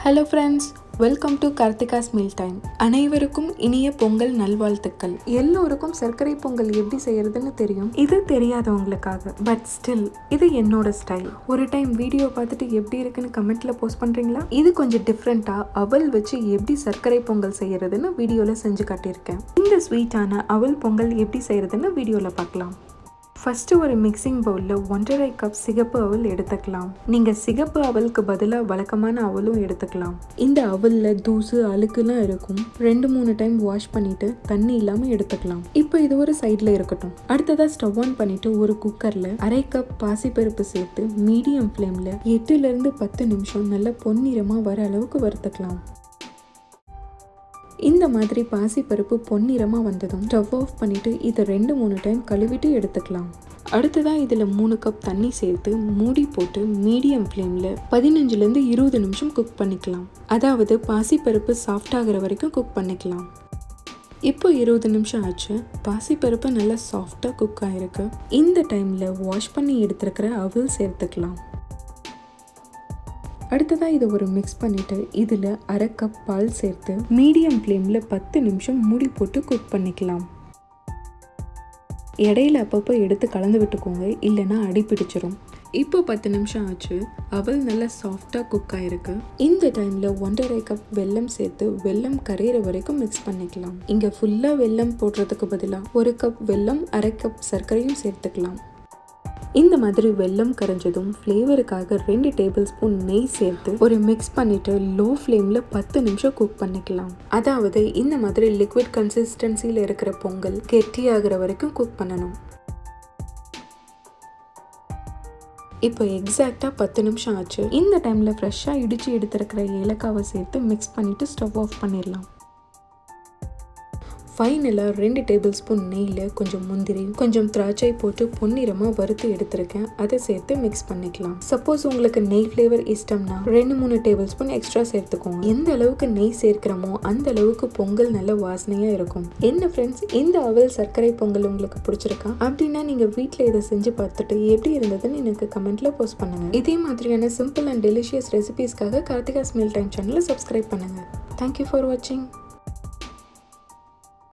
hello friends welcome to Karthika's meal time அனைவருக்கும் இனிய பொங்கல் நல்வாழ்த்துக்கள் எல்லோருக்கும் சர்க்கரை பொங்கல் எப்படி செய்யறதுன்னு தெரியும் இது தெரியாதவங்களுக்காக பட் ஸ்டில் இது என்னோட ஸ்டைல் ஒரு டைம் வீடியோ பார்த்துட்டு எப்படி இருக்குன்னு கமெண்ட்ல போஸ்ட் பண்றீங்களா இது கொஞ்சம் டிஃப்ரெண்டா அவல் வச்சு எப்படி சர்க்கரை பொங்கல் செய்யறதுன்னு வீடியோல செஞ்சு காட்டியிருக்கேன் இந்த ஸ்வீட்டான அவல் பொங்கல் எப்படி செய்யறதுன்னு வீடியோல பார்க்கலாம் ஃபஸ்ட்டு ஒரு மிக்சிங் பவுலில் ஒன்றரை கப் சிகப்பு அவல் எடுத்துக்கலாம் நீங்கள் சிகப்பு அவலுக்கு பதிலாக வழக்கமான அவலும் எடுத்துக்கலாம் இந்த அவலில் தூசு அழுக்குலாம் இருக்கும் ரெண்டு மூணு டைம் வாஷ் பண்ணிட்டு தண்ணி இல்லாமல் எடுத்துக்கலாம் இப்போ இது ஒரு சைடில் இருக்கட்டும் அடுத்ததாக ஸ்டவ் ஆன் பண்ணிட்டு ஒரு குக்கரில் அரை கப் பாசிப்பருப்பு சேர்த்து மீடியம் ஃப்ளேமில் எட்டுலேருந்து பத்து நிமிஷம் நல்லா பொன்னிறமாக வர அளவுக்கு வறுத்துக்கலாம் இந்த மாதிரி பாசிப்பருப்பு பொன்னிறமாக வந்ததும் ஸ்டவ் ஆஃப் பண்ணிவிட்டு இதை ரெண்டு மூணு டைம் கழுவிட்டு எடுத்துக்கலாம் அடுத்ததாக இதில் மூணு கப் தண்ணி சேர்த்து மூடி போட்டு மீடியம் ஃப்ளேமில் பதினஞ்சுலேருந்து இருபது நிமிஷம் குக் பண்ணிக்கலாம் அதாவது பாசிப்பருப்பு சாஃப்ட் ஆகிற வரைக்கும் குக் பண்ணிக்கலாம் இப்போ இருபது நிமிஷம் ஆச்சு பாசிப்பருப்பு நல்லா சாஃப்டாக குக் ஆகிருக்கு இந்த டைமில் வாஷ் பண்ணி எடுத்துருக்கிற அவல் சேர்த்துக்கலாம் அடுத்ததாக இதை ஒரு மிக்ஸ் பண்ணிவிட்டு இதில் அரை கப் பால் சேர்த்து மீடியம் ஃப்ளேமில் பத்து நிமிஷம் மூடி போட்டு குக் பண்ணிக்கலாம் இடையில அப்பப்போ எடுத்து கலந்து விட்டுக்கோங்க இல்லைன்னா அடி பிடிச்சிரும் இப்போ பத்து நிமிஷம் ஆச்சு அவல் நல்லா சாஃப்டாக குக் ஆயிருக்கு இந்த டைமில் ஒன்றரை கப் வெல்லம் சேர்த்து வெல்லம் கரையிற வரைக்கும் மிக்ஸ் பண்ணிக்கலாம் இங்கே ஃபுல்லாக வெல்லம் போடுறதுக்கு பதிலாக ஒரு கப் வெல்லம் அரை கப் சர்க்கரையும் சேர்த்துக்கலாம் இந்த மாதிரி வெல்லம் கரைஞ்சதும் ஃப்ளேவருக்காக ரெண்டு டேபிள் ஸ்பூன் நெய் சேர்த்து ஒரு மிக்ஸ் பண்ணிட்டு லோ ஃப்ளேமில் பத்து நிமிஷம் குக் பண்ணிக்கலாம் அதாவது இந்த மாதிரி லிக்விட் கன்சிஸ்டன்சியில் இருக்கிற பொங்கல் கெட்டியாகிற வரைக்கும் குக் பண்ணணும் இப்போ எக்ஸாக்டாக பத்து நிமிஷம் ஆச்சு இந்த டைமில் ஃப்ரெஷ்ஷாக இடித்து எடுத்துருக்கிற ஏலக்காவை சேர்த்து மிக்ஸ் பண்ணிவிட்டு ஸ்டவ் ஆஃப் பண்ணிடலாம் ஃபைனலாக ரெண்டு டேபிள் ஸ்பூன் நெய்யில் கொஞ்சம் முந்திரி கொஞ்சம் திராட்சை போட்டு பொன்னிறமாக வறுத்து எடுத்திருக்கேன் அதை சேர்த்து மிக்ஸ் பண்ணிக்கலாம் சப்போஸ் உங்களுக்கு நெய் ஃப்ளேவர் இஷ்டம்னா ரெண்டு மூணு டேபிள் ஸ்பூன் எக்ஸ்ட்ரா சேர்த்துக்கோங்க எந்த அளவுக்கு நெய் சேர்க்கிறோமோ அந்த அளவுக்கு பொங்கல் நல்ல வாசனையாக இருக்கும் என்ன ஃப்ரெண்ட்ஸ் இந்த அவல் சர்க்கரை பொங்கல் உங்களுக்கு பிடிச்சிருக்கா அப்படின்னா நீங்கள் வீட்டில் இதை செஞ்சு பார்த்துட்டு எப்படி இருந்ததுன்னு எனக்கு கமெண்ட்டில் போஸ்ட் பண்ணுங்கள் இதே மாதிரியான சிம்பிள் அண்ட் டெலிஷியஸ் ரெசிபீஸ்க்காக கார்த்திகாஸ் மீல் டைம் சேனலை சப்ஸ்கிரைப் பண்ணுங்கள் தேங்க்யூ ஃபார் வாட்சிங்